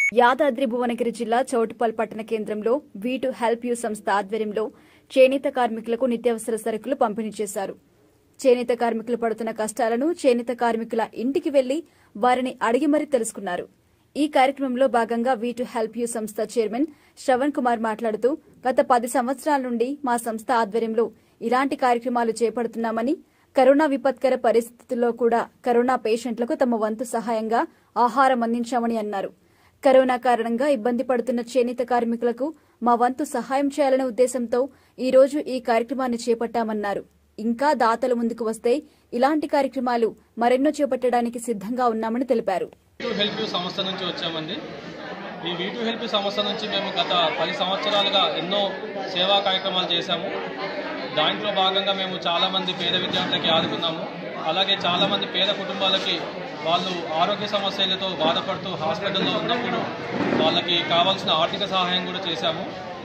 యాదాద్రి భువనగిరి జిల్లా చౌటుపల్ పట్టణ కేంద్రంలో వీటు హెల్ప్ యూ సంస్థ ఆధ్వర్యంలో చేనేత కార్మికులకు నిత్యావసర సరుకులు పంపిణీ చేశారు చేనేత కార్మికులు పడుతున్న కష్టాలను చేనేత కార్మికుల ఇంటికి వెళ్లి వారిని అడిగి మరీ తెలుసుకున్నారు ఈ కార్యక్రమంలో భాగంగా వీటు హెల్ప్ యూ సంస్థ చైర్మన్ శ్రవణ్ కుమార్ మాట్లాడుతూ గత పది సంవత్సరాల నుండి మా సంస్థ ఆధ్వర్యంలో ఇలాంటి కార్యక్రమాలు చేపడుతున్నామని కరోనా విపత్కర పరిస్థితుల్లో కూడా కరోనా పేషెంట్లకు తమ వంతు సహాయంగా ఆహారం అందించామని అన్నారు కరోనా కారణంగా ఇబ్బంది పడుతున్న చేనేత కార్మికులకు మా వంతు సహాయం చేయాలనే ఉద్దేశంతో ఈ రోజు ఈ కార్యక్రమాన్ని చేపట్టామన్నారు ఇంకా దాతలు ముందుకు వస్తే ఇలాంటి కార్యక్రమాలు మరెన్నో చేపట్టడానికి సిద్ధంగా ఉన్నామని తెలిపారు టు హెల్ప్ యూ సంస్థ నుంచి వచ్చామండి ఈ వీ టు హెల్ప్ యూ సంస్థ నుంచి మేము గత పది సంవత్సరాలుగా ఎన్నో సేవా కార్యక్రమాలు చేశాము దాంట్లో భాగంగా మేము చాలామంది పేద విద్యార్థులకి ఆదుకున్నాము అలాగే చాలామంది పేద కుటుంబాలకి వాళ్ళు ఆరోగ్య సమస్యలతో బాధపడుతూ హాస్పిటల్లో ఉన్నప్పుడు వాళ్ళకి కావాల్సిన ఆర్థిక సహాయం కూడా చేశాము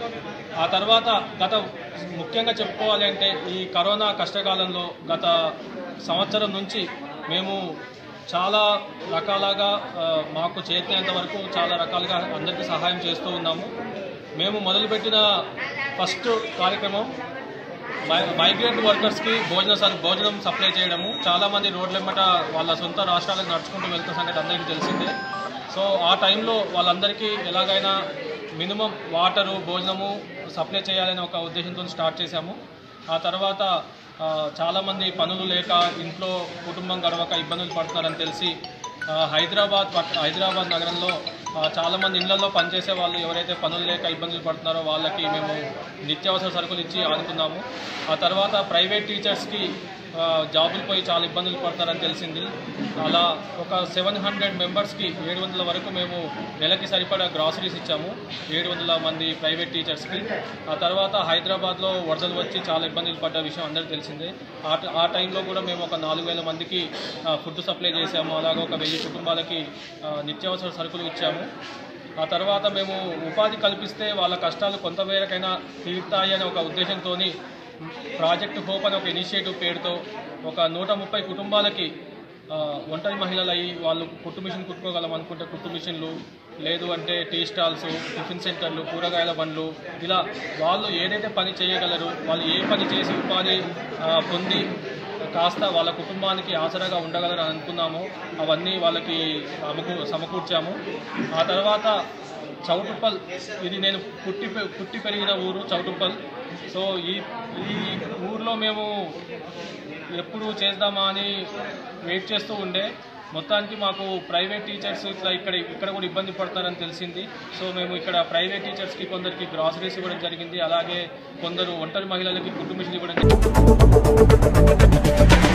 ఆ తర్వాత గత ముఖ్యంగా చెప్పుకోవాలి అంటే ఈ కరోనా కష్టకాలంలో గత సంవత్సరం నుంచి మేము చాలా రకాలుగా ఆ, మాకు చేతినంత వరకు చాలా రకాలుగా అందరికీ సహాయం చేస్తూ ఉన్నాము మేము మొదలుపెట్టిన ఫస్ట్ కార్యక్రమం మై- మైగ్రెంట్ వర్కర్స్కి భోజన స- భోజనం సప్లై చేయడము చాలామంది రోడ్లెమ్మట వాళ్ళ సొంత రాష్ట్రాలకు నడుచుకుంటూ వెళ్తున్న సంగతి అందరికీ తెలిసిందే సో ఆ టైంలో వాళ్ళందరికీ ఎలాగైనా మినిమం వాటరు భోజనము సప్లై చేయాలనే ఒక ఉద్దేశంతో స్టార్ట్ చేశాము ఆ తర్వాత ఆ, చాలామంది పనులు లేక ఇంట్లో కుటుంబం గడవక ఇబ్బందులు పడుతున్నారని తెలిసి ఆ, హైదరాబాద్ పట్- హైదరాబాద్ నగరంలో ఆ, చాలామంది ఇళ్లలో పనిచేసే వాళ్ళు ఎవరైతే పనులు లేక ఇబ్బందులు పడుతున్నారో వాళ్ళకి మేము నిత్యావసర సరుకులు ఇచ్చి ఆదుకున్నాము ఆ తర్వాత ప్రైవేట్ టీచర్స్కి ఆ, జాబులు పోయి చాలా ఇబ్బందులు పడతారని తెలిసింది అలా ఒక సెవెన్ హండ్రెడ్ మెంబర్స్కి ఏడు వందల వరకు మేము నెలకి సరిపడా గ్రాసరీస్ ఇచ్చాము ఏడు వందల మంది ప్రైవేట్ టీచర్స్కి ఆ తర్వాత హైదరాబాద్లో వరదలు వచ్చి చాలా ఇబ్బందులు పడ్డ విషయం అందరికీ తెలిసిందే ఆ ట- ఆ టైంలో కూడా మేము ఒక నాలుగు వేల మందికి ఆ, ఫుడ్ సప్లై చేశాము అలాగే ఒక వెయ్యి కుటుంబాలకి ఆ, నిత్యావసర సరుకులు ఇచ్చాము ఆ తర్వాత మేము ఉపాధి కల్పిస్తే వాళ్ళ కష్టాలు కొంతమేరకైనా తీరుతాయి అనే ఒక ఉద్దేశంతో ప్రాజెక్ట్ హోప్ అనే ఒక ఇనిషియేటివ్ పేరుతో ఒక నూట ముప్పై కుటుంబాలకి ఆ, ఒంటరి మహిళలు అయ్యి వాళ్ళు కుట్టు మిషన్ కుట్టుకోగలం అనుకుంటే కుట్టు మిషన్లు లేదు అంటే టీ స్టాల్స్ టిఫిన్ సెంటర్లు కూరగాయల బండ్లు ఇలా వాళ్ళు ఏదైతే పని చేయగలరు వాళ్ళు ఏ పని చేసి ఉపాధి ఆ, పొంది కాస్త వాళ్ళ కుటుంబానికి ఆసరాగా ఉండగలరు అని అనుకున్నాము అవన్నీ వాళ్ళకి సమకూ సమకూర్చాము ఆ తర్వాత చౌటుప్పల్ ఇది నేను పుట్టి పె- పుట్టి పెరిగిన ఊరు చౌటుప్పల్ సో ఈ ఈ ఊర్లో మేము ఎప్పుడు చేద్దామా అని వెయిట్ చేస్తూ ఉండే మొత్తానికి మాకు ప్రైవేట్ టీచర్స్ ఇట్లా ఇక్కడ ఇక్కడ కూడా ఇబ్బంది పడతారని తెలిసింది సో మేము ఇక్కడ ప్రైవేట్ టీచర్స్కి కొందరికి గ్రాసరీస్ ఇవ్వడం జరిగింది అలాగే కొందరు ఒంటరి మహిళలకి కుటుంబ ఇవ్వడం జరిగింది